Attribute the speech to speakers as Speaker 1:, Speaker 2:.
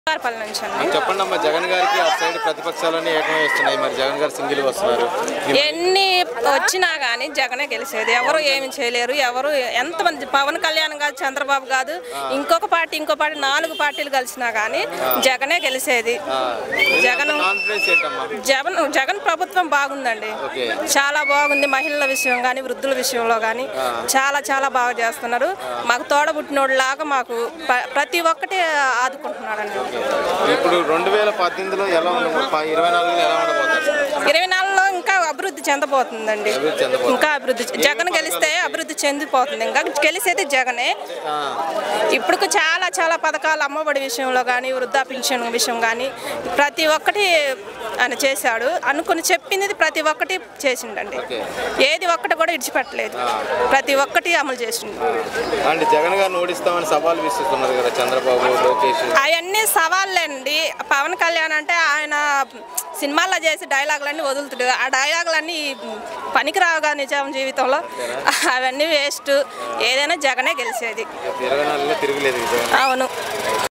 Speaker 1: వారపల్లి నుంచి అండి
Speaker 2: చెప్పండి అమ్మా జగన్ గారికి ఆ సైడ్ ప్రతిపక్షాలన్నీ ఏకమేస్తున్నాయి మరి జగన్ గారు సింగిల్ వస్తున్నారు
Speaker 1: ఎన్ని వచ్చినా కానీ జగనే గెలిచేది ఎవరు ఏమి చేయలేరు ఎవరు ఎంతమంది పవన్ కళ్యాణ్ కాదు చంద్రబాబు కాదు ఇంకొక పార్టీ ఇంకో పార్టీ నాలుగు పార్టీలు కలిసినా కానీ జగనే గెలిచేది జగన్
Speaker 2: కాన్ఫిడెన్స్ ఏంటమ్మా
Speaker 1: జగన్ జగన్ ప్రభుత్వం బాగుందండి
Speaker 2: ఓకే
Speaker 1: చాలా బాగుంది మహిళల విషయం కానీ వృద్ధుల విషయంలో కానీ చాలా చాలా బాగా చేస్తున్నారు మాకు తోడబుట్టినోళ్ళలాగా మాకు ప- ప్రతి ఒక్కటి ఆదుకుంటున్నాడండి
Speaker 2: ఇప్పుడు రెండు వేల పద్దెనిమిదిలో ఎలా ఉండబో ఇరవై నాలుగులో ఎలా ఉండబోతారు
Speaker 1: ఇరవై నాలుగులో ఇంకా అభివృద్ధి చెందబోతుందండి
Speaker 2: అభివృద్ధి చెందబోతుంది.
Speaker 1: ఇంకా అభివృద్ధి జగన్ గెలిస్తే అభివృద్ధి చెందిపోతుంది ఇంకా గెలిసేది జగనే
Speaker 2: ఆ,
Speaker 1: ఇప్పుడు చాలా చాలా పథకాలు అమ్మఒడి విషయంలో కానీ వృద్ధా పింఛన్ విషయం కానీ ప్రతి ఒక్కటి ఆయన చేశాడు అనుకుని చెప్పింది ప్రతి ఒక్కటి చేసిండండి
Speaker 2: ఓకే.
Speaker 1: ఏది ఒక్కటి కూడా ఇడిచిపెట్టలేదు ప్రతి ఒక్కటి అమలు చేసిండు
Speaker 2: అంటే జగన్ గారిని ఓడిస్తామని సవాల్ విస్తున్నారు కదా చంద్రబాబు లోకేష్
Speaker 1: అవన్నీ సవాళ్ళండి పవన్ కళ్యాణ్ అంటే ఆయన సినిమాల్లో చేసి డైలాగులన్నీ వదులుతాడు ఆ డైలాగులన్నీ పనికిరావుగా నిజం జీవితంలో అవన్నీ వేస్ట్ ఏదైనా జగనే గెలిచేది
Speaker 2: ఇరవై నాలుగులో తిరగలేదు ఈ జగన్
Speaker 1: అవును